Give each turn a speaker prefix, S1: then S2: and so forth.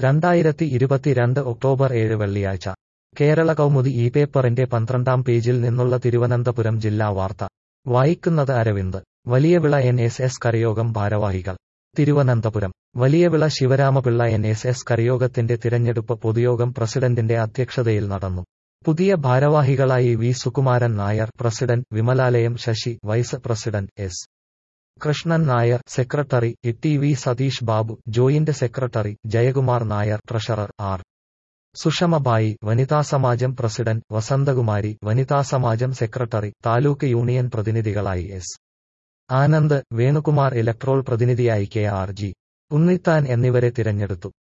S1: രണ്ടായിരത്തി ഇരുപത്തിരണ്ട് ഒക്ടോബർ ഏഴ് വെള്ളിയാഴ്ച കേരള കൗമുദി ഈ പേപ്പറിന്റെ പന്ത്രണ്ടാം പേജിൽ നിന്നുള്ള തിരുവനന്തപുരം ജില്ലാ വാർത്ത വായിക്കുന്നത് Aravind Valiyavila N S S കരയോഗം ഭാരവാഹികൾ Thiruvananthapuram Valiyavila Sivaramapillai N S S കരയോഗത്തിന്റെ തിരഞ്ഞെടുപ്പ് പൊതുയോഗം പ്രസിഡന്റിന്റെ അധ്യക്ഷതയിൽ നടന്നു പുതിയ ഭാരവാഹികളായി V Sukumaran Nair president Vimalalayam Sasi vice president S Krishnan Nair secretary T V Satheesh Babu joint secretary Jayakumar Nair treasurer R Sushamabai വനിതാ സമാജം പ്രസിഡന്റ് വസന്തകുമാരി വനിതാ സമാജം സെക്രട്ടറി താലൂക്ക് യൂണിയൻ പ്രതിനിധികളായി എസ് ആനന്ദ് വേണുകുമാർ ഇലക്ട്രോൾ പ്രതിനിധിയായി കെ ആർ ജി ഉണ്ണിത്താൻ എന്നിവരെ തിരഞ്ഞെടുത്തു